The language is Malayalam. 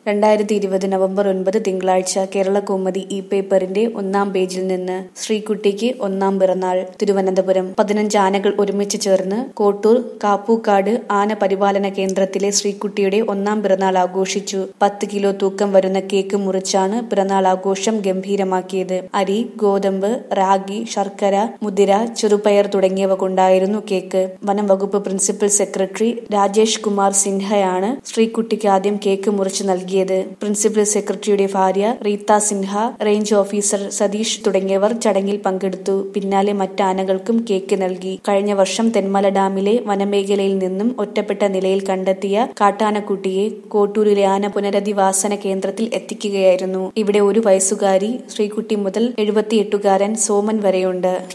രണ്ടായിരത്തി ഇരുപത് നവംബർ ഒൻപത് തിങ്കളാഴ്ച കേരള കൗമുദി ഇ പേപ്പറിന്റെ ഒന്നാം പേജിൽ നിന്ന് ശ്രീകുട്ടിക്ക് ഒന്നാം പിറന്നാൾ തിരുവനന്തപുരം പതിനഞ്ച് ആനകൾ ഒരുമിച്ച് ചേർന്ന് കോട്ടൂർ കാപ്പൂക്കാട് ആന പരിപാലന കേന്ദ്രത്തിലെ ശ്രീകുട്ടിയുടെ ഒന്നാം പിറന്നാൾ ആഘോഷിച്ചു പത്ത് കിലോ തൂക്കം വരുന്ന കേക്ക് മുറിച്ചാണ് പിറന്നാൾ ആഘോഷം ഗംഭീരമാക്കിയത് അരി ഗോതമ്പ് റാഗി ശർക്കര മുതിര ചെറുപയർ തുടങ്ങിയവ കൊണ്ടായിരുന്നു കേക്ക് വനം വകുപ്പ് പ്രിൻസിപ്പൽ സെക്രട്ടറി രാജേഷ് കുമാർ സിൻഹയാണ് ശ്രീകുട്ടിക്ക് ആദ്യം കേക്ക് മുറിച്ച് നൽകിയത് പ്രിൻസിപ്പൽ സെക്രട്ടറിയുടെ ഭാര്യ Rita Sinha range officer Satheesh തുടങ്ങിയവർ ചടങ്ങിൽ പങ്കെടുത്തു പിന്നാലെ മറ്റ് ആനകൾക്കും കേക്ക് നൽകി കഴിഞ്ഞ വർഷം തെന്മല ഡാമിലെ വനമേഖലയിൽ നിന്നും ഒറ്റപ്പെട്ട നിലയിൽ കണ്ടെത്തിയ കാട്ടാനക്കുട്ടിയെ കോട്ടൂരിലെ ആന പുനരധിവാസന കേന്ദ്രത്തിൽ എത്തിക്കുകയായിരുന്നു ഇവിടെ ഒരു വയസ്സുകാരി ശ്രീകുട്ടി മുതൽ എഴുപത്തിയെട്ടുകാരൻ സോമൻ വരെയുണ്ട്